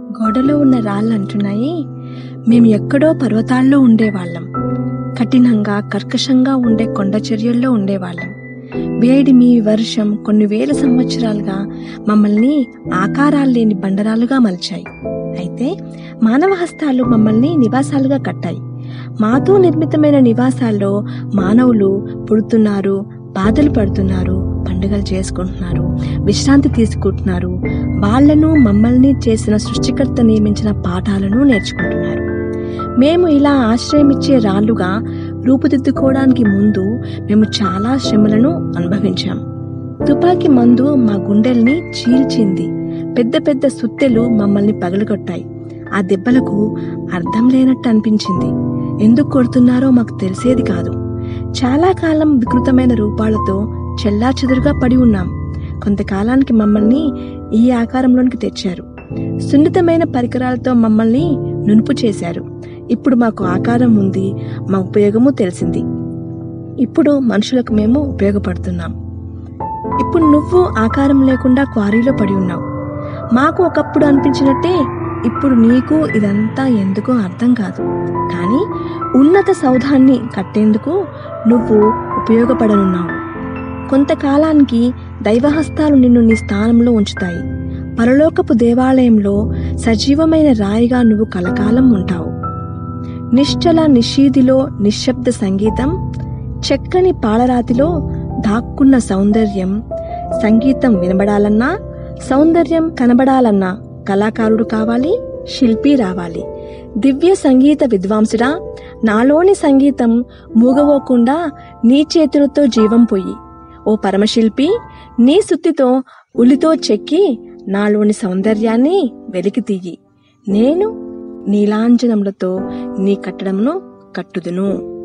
గోడలో ఉన్న రాళ్ళు అంటున్నాయి మేము ఎక్కడో పర్వతాల్లో ఉండేవాళ్ళం కఠినంగా కర్కశంగా ఉండే కొండ చర్యల్లో ఉండేవాళ్ళం వేడి మీ వర్షం కొన్ని వేల సంవత్సరాలుగా మమ్మల్ని ఆకారాలు లేని బండరాలుగా మలిచాయి అయితే మానవ హస్తాలు మమ్మల్ని నివాసాలుగా కట్టాయి మాతో నిర్మితమైన నివాసాల్లో మానవులు పుడుతున్నారు బాధలు పడుతున్నారు పండుగలు చేసుకుంటున్నారు విశ్రాంతి తీసుకుంటున్నారు వాళ్ళను మమ్మల్ని చేసిన సృష్టికర్త నియమించిన పాఠాలను నేర్చుకుంటున్నారు మేము ఇలా ఆశ్రయమిచ్చే రాళ్ళుగా రూపుదిద్దుకోవడానికి ముందు మేము చాలా శ్రమలను అనుభవించాం తుపాకీ మందు మా గుండెల్ని చీల్చింది పెద్ద పెద్ద సుత్తెలు మమ్మల్ని పగలగొట్టాయి ఆ దెబ్బలకు అర్థం లేనట్టు అనిపించింది ఎందుకు కొడుతున్నారో మాకు తెలిసేది కాదు చాలా కాలం వికృతమైన రూపాలతో చెల్లాచెదురుగా పడి ఉన్నాం కొంతకాలానికి మమ్మల్ని ఈ ఆకారంలోనికి తెచ్చారు సున్నితమైన పరికరాలతో మమ్మల్ని నునుపు చేశారు ఇప్పుడు మాకు ఆకారం ఉంది మా ఉపయోగము తెలిసింది ఇప్పుడు మనుషులకు మేము ఉపయోగపడుతున్నాం ఇప్పుడు నువ్వు ఆకారం లేకుండా క్వారీలో పడి ఉన్నావు మాకు ఒకప్పుడు అనిపించినట్టే ఇప్పుడు నీకు ఇదంతా ఎందుకో అర్థం కాదు కానీ ఉన్నత సౌధాన్ని కట్టేందుకు నువ్వు ఉపయోగపడనున్నావు కొంతకాలానికి దైవహస్తాలు నిన్ను నీ స్థానంలో ఉంచుతాయి పరలోకపు దేవాలయంలో సజీవమైన రాయిగా నువ్వు కలకాలం ఉంటావు నిశ్చల నిషీదిలో నిశ్శబ్ద సంగీతం చెక్కని పాలరాతిలో దాక్కున్న సౌందర్యం సంగీతం వినబడాలన్నా సౌందర్యం కనబడాలన్నా కళాకారుడు కావాలి శిల్పి రావాలి దివ్య సంగీత విద్వాంసుడా నాలోని సంగీతం మూగవోకుండా నీ చేతులతో జీవం పొయ్యి ఓ పరమశిల్పి నీ సుత్తితో ఉలితో చెక్కి నాలోని సౌందర్యాన్ని వెలికి తీయి నేను నీలాంజనములతో నీ కట్టడమును కట్టుదును